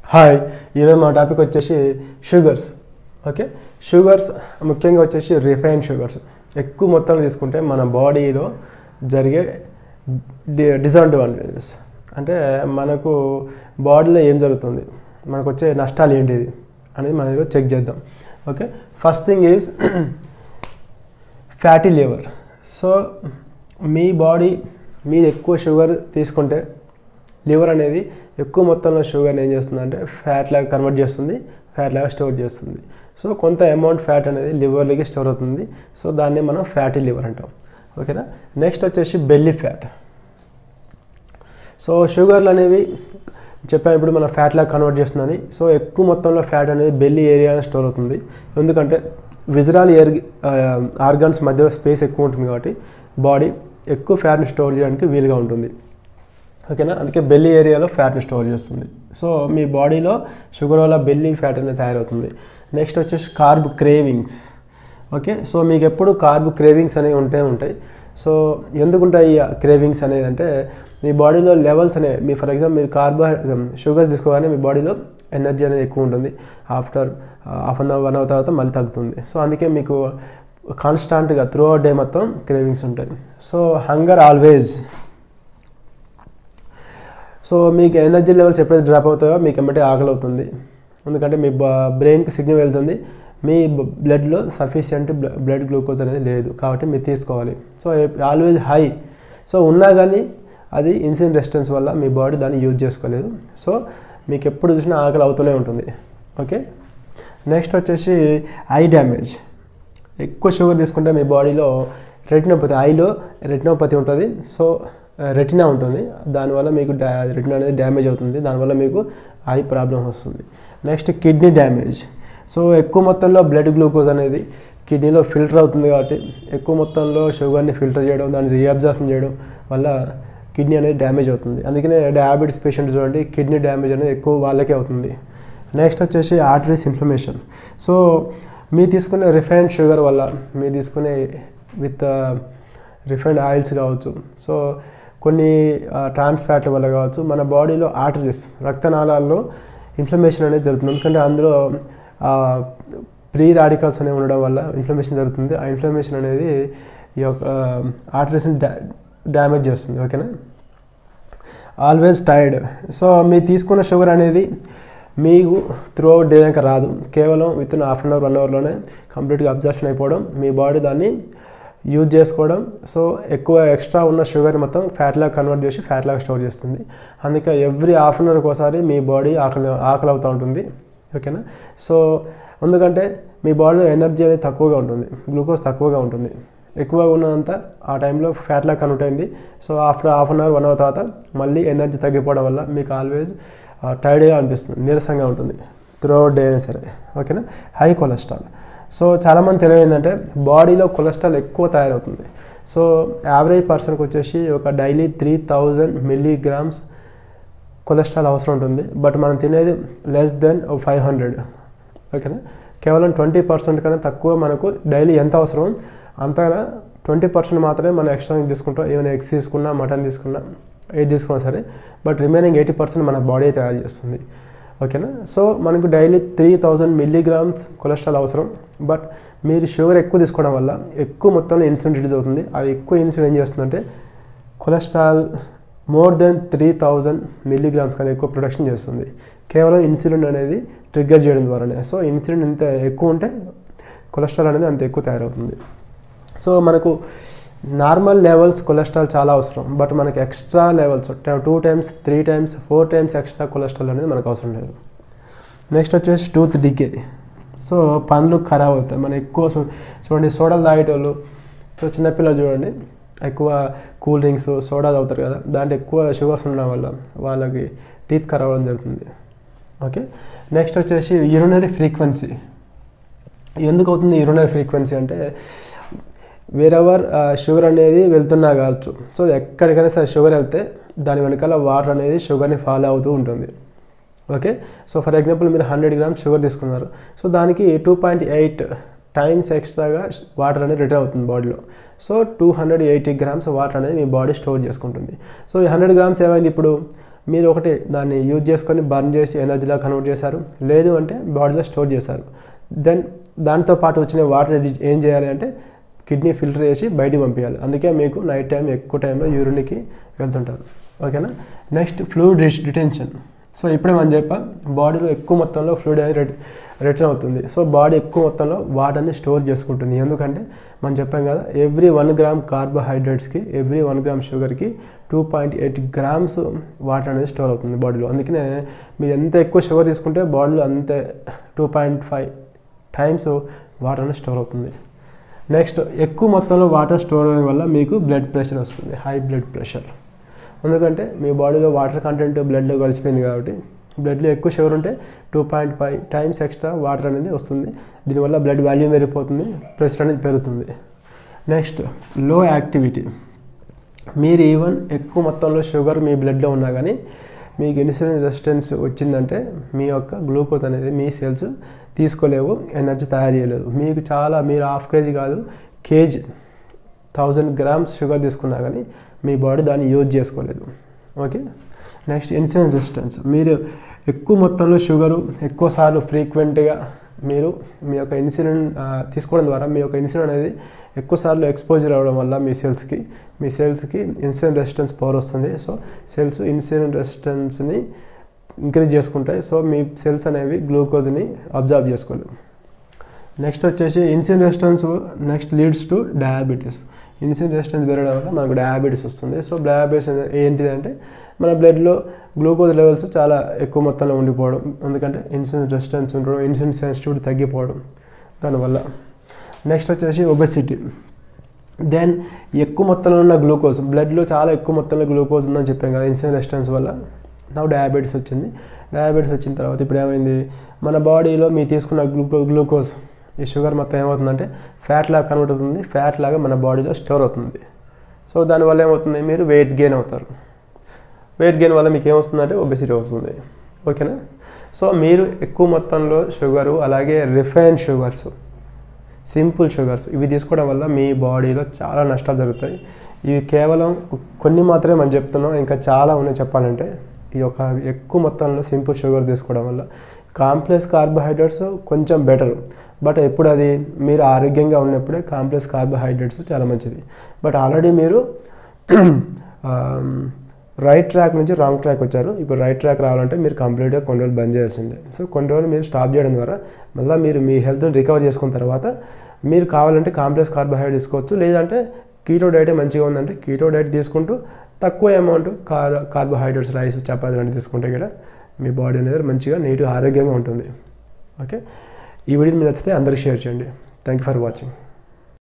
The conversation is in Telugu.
హాయ్ ఈరోజు మా టాపిక్ వచ్చేసి షుగర్స్ ఓకే షుగర్స్ ముఖ్యంగా వచ్చేసి రిఫైన్డ్ షుగర్స్ ఎక్కువ మొత్తంలో తీసుకుంటే మన బాడీలో జరిగే డి డిసడ్వాంటేజెస్ అంటే మనకు బాడీలో ఏం జరుగుతుంది మనకు వచ్చే నష్టాలు ఏంటిది అనేది మనం ఈరోజు చెక్ చేద్దాం okay first thing is fatty liver so మీ బాడీ మీరు ఎక్కువ షుగర్ తీసుకుంటే లివర్ అనేది ఎక్కువ మొత్తంలో షుగర్ని ఏం చేస్తుంది అంటే ఫ్యాట్ లాగా కన్వర్ట్ చేస్తుంది ఫ్యాట్ లాగా స్టోర్ చేస్తుంది సో కొంత అమౌంట్ ఫ్యాట్ అనేది లివర్లోకి స్టోర్ అవుతుంది సో దాన్ని మనం ఫ్యాటీ లివర్ అంటాం ఓకేనా నెక్స్ట్ వచ్చేసి బెల్లీ ఫ్యాట్ సో షుగర్లు అనేవి చెప్పాను ఇప్పుడు మన ఫ్యాట్ లాగా కన్వర్ట్ చేస్తుందని సో ఎక్కువ మొత్తంలో ఫ్యాట్ అనేది బెల్లీ ఏరియాలో స్టోర్ అవుతుంది ఎందుకంటే విజరాల్ ఎయిర్ ఆర్గన్స్ మధ్యలో స్పేస్ ఎక్కువ ఉంటుంది కాబట్టి బాడీ ఎక్కువ ఫ్యాట్ని స్టోర్ చేయడానికి వీలుగా ఉంటుంది ఓకేనా అందుకే బెల్లీ ఏరియాలో ఫ్యాట్ని స్టోర్ చేస్తుంది సో మీ బాడీలో షుగర్ వల్ల బెల్లీ ఫ్యాట్ అనేది తయారవుతుంది నెక్స్ట్ వచ్చేసి కార్బ్ క్రేవింగ్స్ ఓకే సో మీకు ఎప్పుడు కార్బ్ క్రేవింగ్స్ అనేవి ఉంటే ఉంటాయి సో ఎందుకుంటాయి ఈ క్రేవింగ్స్ అనేది అంటే మీ బాడీలో లెవెల్స్ అనేవి మీ ఫర్ ఎగ్జాంపుల్ మీరు కార్బో షుగర్ తీసుకోగానే మీ బాడీలో ఎనర్జీ అనేది ఎక్కువ ఉంటుంది after half an hour one hour తర్వాత మళ్ళీ తగ్గుతుంది సో అందుకే మీకు కాన్స్టాంట్గా త్రూ అవుట్ డే మొత్తం క్రేవింగ్స్ ఉంటాయి సో హంగర్ ఆల్వేజ్ సో మీకు ఎనర్జీ లెవెల్స్ ఎప్పుడైతే డ్రాప్ అవుతాయో మీకు ఎమ్మటే ఆకలి అవుతుంది ఎందుకంటే మీ బ్రెయిన్కి సిగ్నల్ వెళ్తుంది మీ బ్లడ్లో సఫిషియంట్ బ్లడ్ గ్లూకోజ్ అనేది లేదు కాబట్టి మీరు తీసుకోవాలి సో ఆల్వేజ్ హై సో ఉన్నా కానీ అది ఇన్సులిన్ రెసిస్టెన్స్ వల్ల మీ బాడీ దాన్ని యూజ్ చేసుకోలేదు సో మీకు ఎప్పుడు చూసినా ఆకలి అవుతూనే ఉంటుంది ఓకే నెక్స్ట్ వచ్చేసి ఐ డ్యామేజ్ ఎక్కువ షుగర్ తీసుకుంటే మీ బాడీలో రెటినోపతి ఐలో రెటినోపతి ఉంటుంది సో రెటినా ఉంటుంది దానివల్ల మీకు డా రెటినా అనేది డ్యామేజ్ అవుతుంది దానివల్ల మీకు ఐ ప్రాబ్లం వస్తుంది నెక్స్ట్ కిడ్నీ డ్యామేజ్ సో ఎక్కువ మొత్తంలో బ్లడ్ గ్లూకోజ్ అనేది కిడ్నీలో ఫిల్టర్ అవుతుంది కాబట్టి ఎక్కువ మొత్తంలో షుగర్ని ఫిల్టర్ చేయడం దాన్ని రీఅబ్జార్షన్ చేయడం వల్ల కిడ్నీ అనేది డ్యామేజ్ అవుతుంది అందుకనే డయాబెటీస్ పేషెంట్ చూడండి కిడ్నీ డ్యామేజ్ అనేది ఎక్కువ వాళ్ళకే అవుతుంది నెక్స్ట్ వచ్చేసి ఆర్టరీస్ ఇన్ఫ్లమేషన్ సో మీరు తీసుకునే రిఫైన్డ్ షుగర్ వల్ల మీరు తీసుకునే విత్ రిఫైన్డ్ ఆయిల్స్ కావచ్చు సో కొన్ని ట్రాన్స్ ఫ్యాట్ల వల్ల కావచ్చు మన బాడీలో ఆర్టరీస్ రక్తనాళాల్లో ఇన్ఫ్లమేషన్ అనేది జరుగుతుంది ఎందుకంటే అందులో ప్రీ రాడికల్స్ అనేవి ఉండడం వల్ల ఇన్ఫ్లమేషన్ జరుగుతుంది ఆ ఇన్ఫ్లమేషన్ అనేది ఈ యొక్క ఆర్టరీస్ని డ్యా డ్యామేజ్ చేస్తుంది ఓకేనా ఆల్వేస్ టైర్డ్ సో మీరు తీసుకున్న షుగర్ అనేది మీకు త్రూ అవుట్ డే దాకా రాదు కేవలం within half an hour one అవర్లోనే కంప్లీట్గా అబ్జర్షన్ అయిపోవడం మీ బాడీ దాన్ని యూజ్ చేసుకోవడం సో ఎక్కువ ఎక్స్ట్రా ఉన్న షుగర్ మొత్తం ఫ్యాట్లాగా కన్వర్ట్ చేసి ఫ్యాట్లాగా స్టోర్ చేస్తుంది అందుకే ఎవ్రీ హాఫ్ అన్ అవర్కి ఒకసారి మీ బాడీ ఆకలి ఆకలి అవుతూ ఉంటుంది ఓకేనా సో ఎందుకంటే మీ బాడీలో ఎనర్జీ అనేది తక్కువగా ఉంటుంది గ్లూకోజ్ తక్కువగా ఉంటుంది ఎక్కువగా ఉన్నదంతా ఆ టైంలో ఫ్యాట్లా కన్వర్ట్ అయింది so after half an hour one hour తర్వాత మళ్ళీ ఎనర్జీ తగ్గిపోవడం వల్ల మీకు ఆల్వేస్ టైర్డ్గా అనిపిస్తుంది నీరసంగా ఉంటుంది త్రూ అవుట్ డే అయినా సరే ఓకేనా హై కొలెస్ట్రాల్ సో చాలామంది తెలియదు ఏంటంటే బాడీలో కొలెస్ట్రాల్ ఎక్కువ తయారవుతుంది సో యావరేజ్ పర్సన్కి వచ్చేసి ఒక daily three thousand milligrams cholesterol అవసరం ఉంటుంది బట్ మనం తినేది లెస్ దెన్ ఫైవ్ హండ్రెడ్ ఓకేనా కేవలం ట్వంటీ పర్సెంట్ కన్నా తక్కువ మనకు డైలీ ఎంత అవసరం అంతగా ట్వంటీ పర్సెంట్ మాత్రమే మనం ఎక్స్ట్రా తీసుకుంటాం ఏమైనా ఎగ్స్ తీసుకున్నా మటన్ తీసుకున్నా ఏది తీసుకున్నా సరే బట్ రిమైనింగ్ ఎయిటీ పర్సెంట్ మన బాడీ తయారు చేస్తుంది ఓకేనా సో మనకు daily three thousand milligrams cholesterol అవసరం బట్ మీరు షుగర్ ఎక్కువ తీసుకోవడం వల్ల ఎక్కువ మొత్తంలో ఇన్సులిన్ రిలీజ్ అవుతుంది అది ఎక్కువ ఇన్సులిన్ ఏం చేస్తుందంటే cholesterol more than three thousand milligrams కన్నా ఎక్కువ ప్రొడక్షన్ చేస్తుంది కేవలం ఇన్సులిన్ అనేది ట్రిగ్గర్ చేయడం ద్వారానే సో ఇన్సులిన్ ఎంత ఎక్కువ ఉంటే కొలెస్ట్రాల్ అనేది అంత ఎక్కువ తయారవుతుంది సో మనకు నార్మల్ లెవెల్స్ కొలెస్ట్రాల్ చాలా అవసరం బట్ మనకి extra levels two times three times four times extra cholesterol అనేది మనకు అవసరం లేదు నెక్స్ట్ వచ్చేసి టూత్ డికే సో పండ్లు ఖరాబ్ అవుతాయి మనం ఎక్కువ చూడండి సోడాలు తాగేటోళ్ళు సో చిన్నపిల్లలు చూడండి ఎక్కువ కూల్ డ్రింక్స్ సోడా తాగుతారు కదా దాంట్లో ఎక్కువ షుగర్స్ ఉండడం వల్ల వాళ్ళకి టీత్ ఖరాబ్ అవ్వడం జరుగుతుంది ఓకే నెక్స్ట్ వచ్చేసి యూరినరీ ఫ్రీక్వెన్సీ ఎందుకు అవుతుంది యూరినరీ ఫ్రీక్వెన్సీ అంటే వేరెవర్ షుగర్ అనేది వెళ్తున్నా కావచ్చు సో ఎక్కడికైనా సరే షుగర్ వెళ్తే దాని వెనకాల వాటర్ అనేది షుగర్ని ఫాలో అవుతూ ఉంటుంది ఓకే సో ఫర్ ఎగ్జాంపుల్ మీరు హండ్రెడ్ గ్రామ్స్ షుగర్ తీసుకున్నారు సో దానికి టూ పాయింట్ ఎయిట్ టైమ్స్ ఎక్స్ట్రాగా వాటర్ అనేది రిటర్న్ అవుతుంది బాడీలో so two hundred eighty grams water అనేది మీ బాడీ స్టోర్ చేసుకుంటుంది సో ఈ హండ్రెడ్ గ్రామ్స్ ఏమైంది ఇప్పుడు మీరు ఒకటి దాన్ని యూజ్ చేసుకొని బర్న్ చేసి ఎనర్జీలా కన్వర్ట్ చేశారు లేదు అంటే బాడీలో స్టోర్ చేశారు దెన్ దాంతో పాటు వచ్చిన వాటర్ ఏం చేయాలి అంటే కిడ్నీ ఫిల్టర్ చేసి బయటికి పంపించాలి అందుకే మీకు నైట్ టైం ఎక్కువ టైంలో యూరిన్కి వెళ్తుంటారు ఓకేనా నెక్స్ట్ ఫ్లూయిడ్ రిటెన్షన్ సో ఇప్పుడే మనం చెప్పా బాడీలో ఎక్కువ మొత్తంలో ఫ్లూయిడ్ అనేది రిటర్న్ అవుతుంది సో బాడీ ఎక్కువ మొత్తంలో వాటర్ని స్టోర్ చేసుకుంటుంది ఎందుకంటే మనం చెప్పాం కదా ఎవ్రీ వన్ గ్రామ్ కార్బోహైడ్రేట్స్కి ఎవ్రీ వన్ గ్రామ్ షుగర్కి two point eight grams water అనేది స్టోర్ అవుతుంది బాడీలో అందుకనే మీరు ఎంత ఎక్కువ షుగర్ తీసుకుంటే బాడీలో అంతే two point five times water అనేది స్టోర్ అవుతుంది నెక్స్ట్ ఎక్కువ మొత్తంలో వాటర్ స్టోర్ అవ్వడం వల్ల మీకు బ్లడ్ ప్రెషర్ వస్తుంది హై బ్లడ్ ప్రెషర్ ఎందుకంటే మీ బాడీలో వాటర్ కంటెంట్ బ్లడ్లో కలిసిపోయింది కాబట్టి బ్లడ్లో ఎక్కువ షుగర్ ఉంటే two point five times extra water అనేది వస్తుంది దీనివల్ల బ్లడ్ వాల్యూమ్ పెరిగిపోతుంది ప్రెషర్ అనేది పెరుగుతుంది నెక్స్ట్ లో యాక్టివిటీ మీరు ఈవెన్ ఎక్కువ మొత్తంలో షుగర్ మీ బ్లడ్లో ఉన్నా కానీ మీకు ఇన్సులిన్ రెసిస్టెన్స్ వచ్చిందంటే మీ యొక్క గ్లూకోజ్ అనేది మీ సెల్స్ తీసుకోలేవు ఎనర్జీ తయారు చేయలేదు మీకు చాలా మీరు హాఫ్ కేజీ కాదు కేజీ థౌజండ్ గ్రామ్స్ షుగర్ తీసుకున్నా కానీ మీ బాడీ దాన్ని యూజ్ చేసుకోలేదు ఓకే నెక్స్ట్ ఇన్సులిన్ రెసిస్టెన్స్ మీరు ఎక్కువ మొత్తంలో షుగరు ఎక్కువసార్లు ఫ్రీక్వెంట్గా మీరు మీ యొక్క ఇన్సులిన్ తీసుకోవడం ద్వారా మీ యొక్క ఇన్సులిన్ అనేది ఎక్కువసార్లు ఎక్స్పోజర్ అవ్వడం వల్ల మీ సెల్స్కి మీ సెల్స్కి ఇన్సులిన్ రెసిస్టెన్స్ పవర్ వస్తుంది సో సెల్స్ ఇన్సులిన్ రెసిస్టెన్స్ని ఇంక్రీజ్ చేసుకుంటాయి సో మీ సెల్స్ అనేవి గ్లూకోజ్ని అబ్జర్వ్ చేసుకోలేవు నెక్స్ట్ వచ్చేసి insulin resistance next leads to diabetes insulin resistance పెరగడం వల్ల మనకు డయాబెటీస్ వస్తుంది సో డయాబెటీస్ ఏంటిదంటే మన బ్లడ్లో గ్లూకోజ్ లెవెల్స్ చాలా ఎక్కువ మొత్తంలో ఉండిపోవడం ఎందుకంటే ఇన్సులిన్ రెసిస్టెన్స్ ఉండడం ఇన్సులిన్ సెన్సిటివిటీ తగ్గిపోవడం దానివల్ల నెక్స్ట్ వచ్చేసి ఒబెసిటీ దెన్ ఎక్కువ మొత్తంలో ఉన్న గ్లూకోజ్ బ్లడ్లో చాలా ఎక్కువ మొత్తంలో గ్లూకోజ్ ఉందని చెప్పాం కదా ఇన్సులిన్ రెసిస్టెన్స్ వల్ల నా డయాబెటీస్ వచ్చింది డయాబెటీస్ వచ్చిన తర్వాత ఇప్పుడు ఏమైంది మన బాడీలో మీరు తీసుకున్న గ్లూకో గ్లూకోజ్ ఈ షుగర్ మొత్తం ఏమవుతుందంటే ఫ్యాట్ లాగా కన్వర్ట్ అవుతుంది ఫ్యాట్ లాగా మన బాడీలో స్టోర్ అవుతుంది సో దానివల్ల ఏమవుతుంది మీరు వెయిట్ గెయిన్ అవుతారు వెయిట్ గెయిన్ వల్ల మీకు ఏమొస్తుందంటే ఒబెసిటీ వస్తుంది ఓకేనా సో మీరు ఎక్కువ మొత్తంలో షుగరు అలాగే రిఫైన్ షుగర్స్ సింపుల్ షుగర్స్ ఇవి తీసుకోవడం వల్ల మీ బాడీలో చాలా నష్టాలు జరుగుతాయి ఇవి కేవలం కొన్ని మాత్రమే మనం చెప్తున్నాం ఇంకా చాలా ఉన్నాయి చెప్పాలంటే ఈ యొక్క ఎక్కువ మొత్తంలో సింపుల్ షుగర్ తీసుకోవడం వల్ల కాంప్లెక్స్ కార్బోహైడ్రేట్స్ కొంచెం బెటర్ బట్ ఎప్పుడు అది మీరు ఆరోగ్యంగా ఉన్నప్పుడే కాంప్లెక్స్ కార్బోహైడ్రేట్స్ చాలా మంచిది బట్ ఆల్రెడీ మీరు రైట్ ట్రాక్ నుంచి రాంగ్ ట్రాక్ వచ్చారు ఇప్పుడు రైట్ ట్రాక్ రావాలంటే మీరు కంప్లీట్గా కొన్ని రోజులు బంద్ చేయాల్సిందే సో కొన్ని రోజులు మీరు స్టాప్ చేయడం ద్వారా మళ్ళీ మీరు మీ హెల్త్ని రికవర్ చేసుకున్న తర్వాత మీరు కావాలంటే కాంప్లెక్స్ కార్బోహైడ్రేట్ తీసుకోవచ్చు లేదంటే కీటో డైటే మంచిగా ఉందంటే కీటో డైట్ తీసుకుంటూ తక్కువ amount car carbohydrates rice chapati లాంటివి తీసుకుంటే కూడా మీ బాడీ అనేది మంచిగా నీట్గా ఆరోగ్యంగా ఉంటుంది ఓకే ఈ వీడియో మీకు నచ్చితే అందరికీ షేర్ చేయండి థ్యాంక్ యూ ఫర్ వాచింగ్